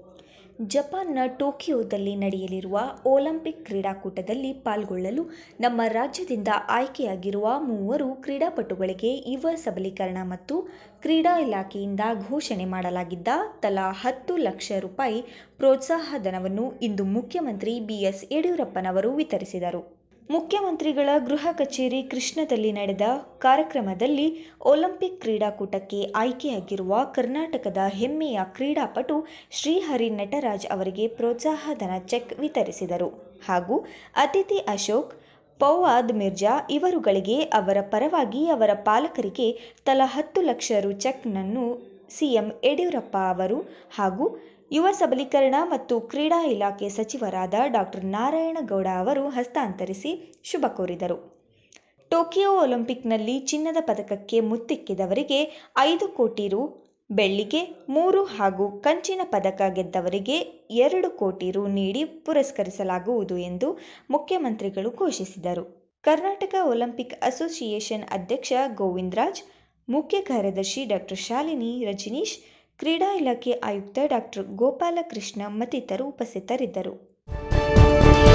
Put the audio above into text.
ಜಪಾನ್ನ ಟೋಕಿಯೋದಲ್ಲಿ ನಡೆಯಲಿರುವ ಒಲಿಂಪಿಕ್ ಕ್ರೀಡಾಕೂಟದಲ್ಲಿ ಪಾಲ್ಗೊಳ್ಳಲು ನಮ್ಮ ರಾಜ್ಯದಿಂದ ಆಯ್ಕೆಯಾಗಿರುವ ಮೂವರು ಕ್ರೀಡಾಪಟುಗಳಿಗೆ ಯುವ ಸಬಲೀಕರಣ ಮತ್ತು ಕ್ರೀಡಾ ಇಲಾಖೆಯಿಂದ ಘೋಷಣೆ ಮಾಡಲಾಗಿದ್ದ ತಲಾ ಹತ್ತು ಲಕ್ಷ ರೂಪಾಯಿ ಪ್ರೋತ್ಸಾಹಧನವನ್ನು ಇಂದು ಮುಖ್ಯಮಂತ್ರಿ ಬಿ. ಎಸ್. ಯಡಿಯೂರಪ್ಪನವರು ವಿತರಿಸಿದರು. ಮುಖ್ಯಮಂತ್ರಿಗಳ ಗೃಹ ಕಚೇರಿ ಕೃಷ್ಣಾದಲ್ಲಿ ನಡೆದ ಕಾರ್ಯಕ್ರಮದಲ್ಲಿ ಒಲಿಂಪಿಕ್ ಕ್ರೀಡಾಕೂಟಕ್ಕೆ ಆಯ್ಕೆಯಾಗಿರುವ ಕರ್ನಾಟಕದ ಹೆಮ್ಮೆಯ ಕ್ರೀಡಾಪಟು ಶ್ರೀಹರಿ ನಟರಾಜ್ ಅವರಿಗೆ ಪ್ರೋತ್ಸಾಹಧನ ಚೆಕ್ ವಿತರಿಸಿದರು ಹಾಗೂ ಅತಿಥಿ ಅಶೋಕ್, ಫೌವಾದ್ ಮಿರ್ಜಾ ಇವರುಗಳಿಗೆ ಅವರ ಪರವಾಗಿ ಅವರ ಪಾಲಕರಿಗೆ ತಲಾ ಹತ್ತು ಲಕ್ಷ ರೂ ಚೆಕ್ನ್ನು ಸಿಎಂ ಯಡಿಯೂರಪ್ಪ ಅವರು ಹಾಗೂ ಯುವ ಸಬಲೀಕರಣ ಮತ್ತು ಕ್ರೀಡಾ ಇಲಾಖೆ ಸಚಿವರಾದ ಡಾ ನಾರಾಯಣಗೌಡ ಅವರು ಹಸ್ತಾಂತರಿಸಿ ಶುಭ ಕೋರಿದರು. ಟೋಕಿಯೋ ಒಲಿಂಪಿಕ್ನಲ್ಲಿ ಚಿನ್ನದ ಪದಕಕ್ಕೆ ಮುತ್ತಿಕ್ಕಿದವರಿಗೆ ಐದು ಕೋಟಿ ರೂ, ಬೆಳ್ಳಿಗೆ ಮೂರು ಹಾಗೂ ಕಂಚಿನ ಪದಕ ಗೆದ್ದವರಿಗೆ ಎರಡು ಕೋಟಿ ರೂ ನೀಡಿ ಪುರಸ್ಕರಿಸಲಾಗುವುದು ಎಂದು ಮುಖ್ಯಮಂತ್ರಿಗಳು ಘೋಷಿಸಿದರು. ಕರ್ನಾಟಕ ಒಲಿಂಪಿಕ್ ಅಸೋಸಿಯೇಶನ್ ಅಧ್ಯಕ್ಷ ಗೋವಿಂದರಾಜ್, ಮುಖ್ಯ ಕಾರ್ಯದರ್ಶಿ ಡಾ ಶಾಲಿನಿ ರಜನೀಶ್, ಕ್ರೀಡಾ ಇಲಾಖೆ ಆಯುಕ್ತ ಡಾ ಗೋಪಾಲಕೃಷ್ಣ ಮತ್ತಿತರರು ಉಪಸ್ಥಿತರಿದ್ದರು.